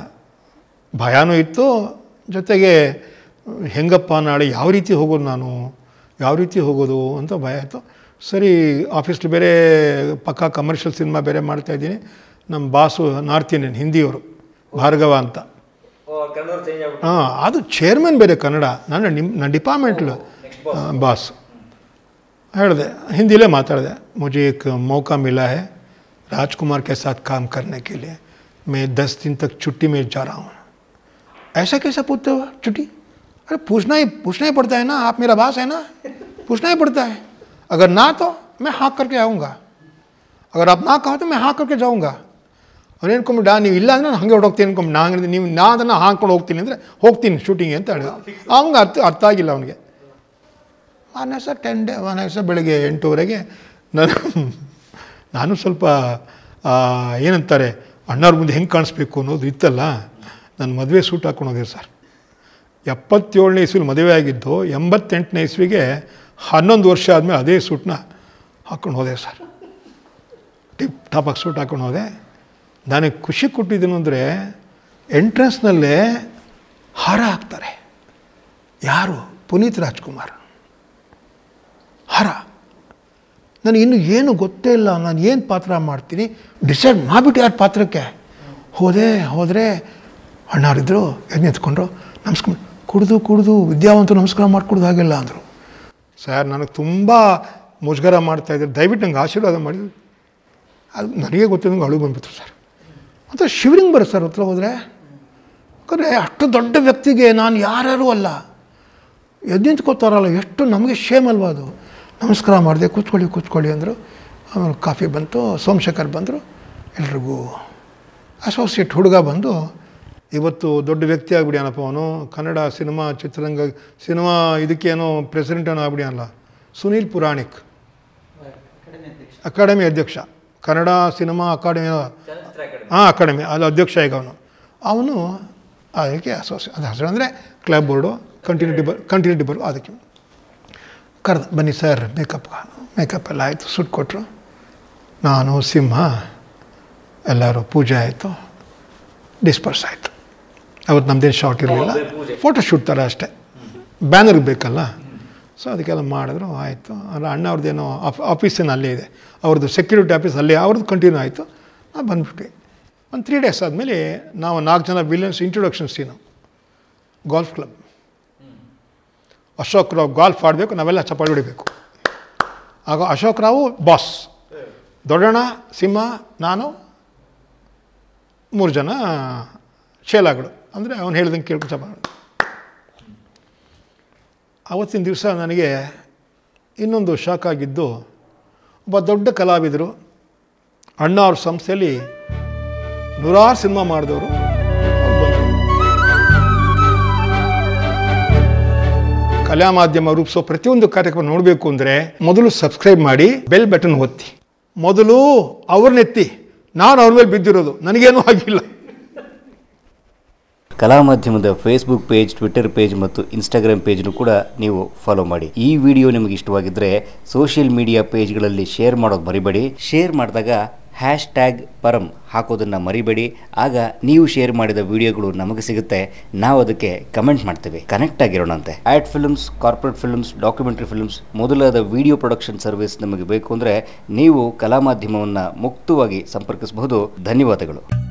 [SPEAKER 1] ಭಯನೂ ಇತ್ತು ಜೊತೆಗೆ ಹೆಂಗಪ್ಪ ನಾಳೆ ಯಾವ ರೀತಿ ಹೋಗೋದು ನಾನು ಯಾವ ರೀತಿ ಹೋಗೋದು ಅಂತ ಭಯ ಆಯಿತು ಸರಿ ಆಫೀಸ್ಲಿ ಬೇರೆ ಪಕ್ಕಾ ಕಮರ್ಷಿಯಲ್ ಸಿನಿಮಾ ಬೇರೆ ಮಾಡ್ತಾಯಿದ್ದೀನಿ ನಮ್ಮ ಬಾಸು ನಾರ್ತ್ ಇಂಡಿಯನ್ ಹಿಂದಿಯವರು ಭಾರ್ಗವ ಅಂತ
[SPEAKER 2] ಓ ಕನ್ನಡ ಚೇಂಜ್ ಆಗ್ಬಿಟ್ಟು
[SPEAKER 1] ಹಾಂ ಅದು ಚೇರ್ಮನ್ ಬೇರೆ ಕನ್ನಡ ನಾನು ನಿಮ್ಮ ನನ್ನ ಡಿಪಾರ್ಟ್ಮೆಂಟ್ಲು
[SPEAKER 2] ನೆಕ್ಸ್ಟ್ ಬಾಸ್
[SPEAKER 1] ಬಾಸ್ ಹೇಳಿದೆ हिंदीले माताड़े मुझे एक मौका मिला है राजकुमार के साथ काम करने के लिए मैं दस दिन तक छुट्टी में जा रहा हूँ ऐसा कैसा पूछते हो छुट्टी अरे पूछना ही पूछना ही पड़ता है ना आप मेरा बास है ना पूछना ही पड़ता है अगर ना तो मैं हाँ करके आऊँगा अगर आप ना कहो तो मैं हाँ करके जाऊँगा ಅವ್ನು ಅನ್ಕೊಂಬಿಟ್ಟು ನೀವು ಇಲ್ಲ ಅಂದರೆ ನಾನು ಹಾಗೆ ಹೊರಟೋಗ್ತೀನಿ ಅನ್ಕೊಂಬಿಟ್ಟು ನಾ ಹಂಗೆ ನೀವು ನಾ ಅದನ್ನು ಹಾಕ್ಕೊಂಡು ಹೋಗ್ತೀನಿ ಅಂದರೆ ಹೋಗ್ತೀನಿ ಶೂಟಿಂಗ್ ಅಂತ ಹೇಳಿದ ಅವ್ನಿಗೆ ಅರ್ಥ ಅರ್ಥ ಆಗಿಲ್ಲ ಅವನಿಗೆ ಮಾರನೇ ದಿವಸ ಟೆನ್ ಡೇ ಮಾರನೇ ದಿವಸ ಬೆಳಗ್ಗೆ ಎಂಟೂವರೆಗೆ ನಾನು ನಾನು ಸ್ವಲ್ಪ ಆ, ಏನಂತಾರೆ ಅಣ್ಣವ್ರ ಮುಂದೆ ಹೆಂಗೆ ಕಾಣಿಸ್ಬೇಕು ಅನ್ನೋದು ಇತ್ತಲ್ಲ ನನ್ನ ಮದುವೆ ಸೂಟ್ ಹಾಕೊಂಡು ಹೋದೆ ಸರ್ ಎಪ್ಪತ್ತೇಳನೇ ಇಸ್ವಿಲಿ ಮದುವೆ ಆಗಿದ್ದು ಎಂಬತ್ತೆಂಟನೇ ಇಸ್ವಿಗೆ ಹನ್ನೊಂದು ವರ್ಷ ಆದಮೇಲೆ ಅದೇ ಸೂಟ್ನ ಹಾಕ್ಕೊಂಡು ಹೋದೆ ಸರ್ ಟಿಪ್ ಟಾಪಾಗಿ ಸೂಟ್ ಹಾಕ್ಕೊಂಡು ಹೋದೆ ನನಗೆ ಖುಷಿ ಕೊಟ್ಟಿದ್ದೇನು ಅಂದರೆ ಎಂಟ್ರೆನ್ಸ್ನಲ್ಲೇ ಹಾರ ಹಾಕ್ತಾರೆ ಯಾರು ಪುನೀತ್ ರಾಜ್ಕುಮಾರ್ ಹಾರ ನನಗೆ ಇನ್ನು ಏನು ಗೊತ್ತೇ ಇಲ್ಲ ನಾನು ಏನು ಪಾತ್ರ ಮಾಡ್ತೀನಿ ಡಿಸೈಡ್ ಮಾಡಿಬಿಟ್ಟು ಯಾರು ಪಾತ್ರಕ್ಕೆ ಹೋದೆ ಹೋದರೆ ಅಣ್ಣಾರಿದ್ರು ಎದ್ದು ನಿಂತ್ಕೊಂಡ್ರು ನಮಸ್ಕಾರ ಕುಡಿದು ಕುಡಿದು ವಿದ್ಯಾವಂತರು ನಮಸ್ಕಾರ ಮಾಡಿಕೊಡ್ದು ಹಾಗೆಲ್ಲ ಅಂದರು ಸರ್ ನನಗೆ ತುಂಬ ಮುಜುಗರ ಮಾಡ್ತಾಯಿದ್ರು ದಯವಿಟ್ಟು ನಂಗೆ ಆಶೀರ್ವಾದ ಮಾಡಿ ಅದು ನನಗೆ ಗೊತ್ತಿದ್ದಂಗೆ ಅಳು ಬಂದ್ಬಿಟ್ಟು ಸರ್ ಮತ್ತು ಶಿವರಿಂಗ್ ಬರುತ್ತೆ ಸರ್ ಹತ್ರ ಹೋದರೆ ಯಾಕಂದರೆ ಅಷ್ಟು ದೊಡ್ಡ ವ್ಯಕ್ತಿಗೆ ನಾನು ಯಾರ್ಯಾರೂ ಅಲ್ಲ ಎದ್ದು ನಿಂತ್ಕೋತಾರಲ್ಲ ಎಷ್ಟು ನಮಗೆ ಶೇಮ್ ಅಲ್ವಾ ಅದು ನಮಸ್ಕಾರ ಮಾಡಿದೆ ಕೂತ್ಕೊಳ್ಳಿ ಕೂತ್ಕೊಳ್ಳಿ ಅಂದರು ಆಮೇಲೆ ಕಾಫಿ ಬಂತು ಸೋಮಶೇಖರ್ ಬಂದರು ಎಲ್ರಿಗೂ ಅಸೋಸಿಯೇಟ್ ಹುಡುಗ ಬಂದು ಇವತ್ತು ದೊಡ್ಡ ವ್ಯಕ್ತಿ ಆಗ್ಬಿಡ್ಯಾನಪ್ಪ ಅವನು ಕನ್ನಡ ಸಿನಿಮಾ ಚಿತ್ರರಂಗ ಸಿನಿಮಾ ಇದಕ್ಕೇನೋ ಪ್ರೆಸಿಡೆಂಟ್ ಏನೋ ಆಗ್ಬಿಡ್ಯಾನಲ್ಲ ಸುನೀಲ್ ಪುರಾಣಿಕ್ ಅಕಾಡೆಮಿ ಅಧ್ಯಕ್ಷ ಕನ್ನಡ ಸಿನಿಮಾ ಅಕಾಡೆಮಿ
[SPEAKER 2] ಚಲನಚಿತ್ರ ಅಕಾಡೆಮಿ
[SPEAKER 1] ಹಾಂ ಅಕಾಡೆಮಿ ಅಲ್ಲಿ ಅಧ್ಯಕ್ಷ ಈಗ ಅವನು ಅವನು ಅದಕ್ಕೆ ಅಸೋಸಿ ಅದು ಹೆಸರು ಅಂದರೆ ಕ್ಲಬ್ ಬೋರ್ಡು ಕಂಟಿನ್ಯೂಟಿ ಬರ್ ಕಂಟಿನ್ಯೂಟಿ ಬರ್ ಅದಕ್ಕೆ ಕರೆದು ಬನ್ನಿ ಸರ್ ಮೇಕಪ್ ಮೇಕಪ್ ಎಲ್ಲ ಆಯಿತು ಸುಟ್ಟು ಕೊಟ್ಟರು ನಾನು ಸಿಂಹ ಎಲ್ಲರೂ ಪೂಜೆ ಆಯಿತು ಡಿಸ್ಪರ್ಸ್ ಆಯಿತು ಅವತ್ತು ನಮ್ಮದೇನು ಶಾರ್ಟ್ ಇರಲಿಲ್ಲ
[SPEAKER 2] ಬರೀ ಪೂಜೆ.
[SPEAKER 1] ಫೋಟೋ ಶೂಟ್ ಥರ ಅಷ್ಟೇ ಬ್ಯಾನರ್ಗೆ ಬೇಕಲ್ಲ ಸೊ ಅದಕ್ಕೆಲ್ಲ ಮಾಡಿದ್ರು ಆಯಿತು ಅಲ್ಲ ಅಣ್ಣ ಅವ್ರದ್ದೇನೋ ಆಫ್ ಆಫೀಸೇನು ಅಲ್ಲೇ ಇದೆ ಅವ್ರದ್ದು ಸೆಕ್ಯೂರಿಟಿ ಆಫೀಸ್ ಅಲ್ಲೇ ಅವ್ರದ್ದು ಕಂಟಿನ್ಯೂ ಆಯಿತು ನಾವು ಬಂದ್ಬಿಟ್ವಿ ಒಂದು ತ್ರೀ ಡೇಸ್ ಆದಮೇಲೆ ನಾವು ನಾಲ್ಕು ಜನ villains introduction scene golf club Ashok Rao golf ಆಡಬೇಕು ನಾವೆಲ್ಲ ಚಪ್ಪಾಳಿ ಹೊಡಿಬೇಕು ಆಗ ಅಶೋಕ್ ರಾವು ಬಾಸ್ ದೊಡ್ಡಣ್ಣ ಸಿಂಹ ನಾನು ಮೂರು ಜನ ಶೇಲಾಗಳು ಅಂದರೆ ಅವನು ಹೇಳ್ದಂಗೆ ಕೇಳ್ಕೊಂಡು ಚಪ ಆವತ್ತಿನ ದಿವಸ ನನಗೆ ಇನ್ನೊಂದು ಶಾಕ್ ಆಗಿದ್ದು ಒಬ್ಬ ದೊಡ್ಡ ಕಲಾವಿದರು ಅಣ್ಣ ಅವ್ರ ಸಂಸ್ಥೆಯಲ್ಲಿ ನೂರಾರು ಸಿನಿಮಾ ಮಾಡಿದವರು ಅವ್ರು ಬಂದರು ಕಲಾ ಮಾಧ್ಯಮ ರೂಪಿಸೋ ಪ್ರತಿಯೊಂದು ಕಾರ್ಯಕ್ರಮ ನೋಡಬೇಕು ಅಂದರೆ ಮೊದಲು ಸಬ್ಸ್ಕ್ರೈಬ್ ಮಾಡಿ ಬೆಲ್ ಬಟನ್ ಒತ್ತಿ ಮೊದಲು ಅವ್ರನ್ನೆತ್ತಿ ನಾನು ಅವ್ರ ಮೇಲೆ ಬಿದ್ದಿರೋದು ನನಗೇನೂ ಆಗಿಲ್ಲ
[SPEAKER 3] ಕಲಾ ಮಾಧ್ಯಮದ ಫೇಸ್ಬುಕ್ ಪೇಜ್ ಟ್ವಿಟರ್ ಪೇಜ್ ಮತ್ತು ಇನ್ಸ್ಟಾಗ್ರಾಮ್ ಪೇಜ್ನು ಕೂಡ ನೀವು ಫಾಲೋ ಮಾಡಿ ಈ ವಿಡಿಯೋ ನಿಮಗೆ ಇಷ್ಟವಾಗಿದ್ದರೆ ಸೋಷಿಯಲ್ ಮೀಡಿಯಾ ಪೇಜ್ಗಳಲ್ಲಿ ಶೇರ್ ಮಾಡೋದು ಮರಿಬೇಡಿ ಶೇರ್ ಮಾಡಿದಾಗ ಹ್ಯಾಶ್ ಟ್ಯಾಗ್ ಪರಂ ಹಾಕೋದನ್ನು ಮರಿಬೇಡಿ ಆಗ ನೀವು ಶೇರ್ ಮಾಡಿದ ವಿಡಿಯೋಗಳು ನಮಗೆ ಸಿಗುತ್ತೆ ನಾವು ಅದಕ್ಕೆ ಕಮೆಂಟ್ ಮಾಡ್ತೇವೆ ಕನೆಕ್ಟ್ ಆಗಿರೋಣಂತೆ ad films corporate films documentary films ಮೊದಲಾದ ವಿಡಿಯೋ ಪ್ರೊಡಕ್ಷನ್ ಸರ್ವಿಸ್ ನಮಗೆ ಬೇಕು ಅಂದರೆ ನೀವು ಕಲಾ ಮಾಧ್ಯಮವನ್ನು ಮುಕ್ತವಾಗಿ ಸಂಪರ್ಕಿಸಬಹುದು ಧನ್ಯವಾದಗಳು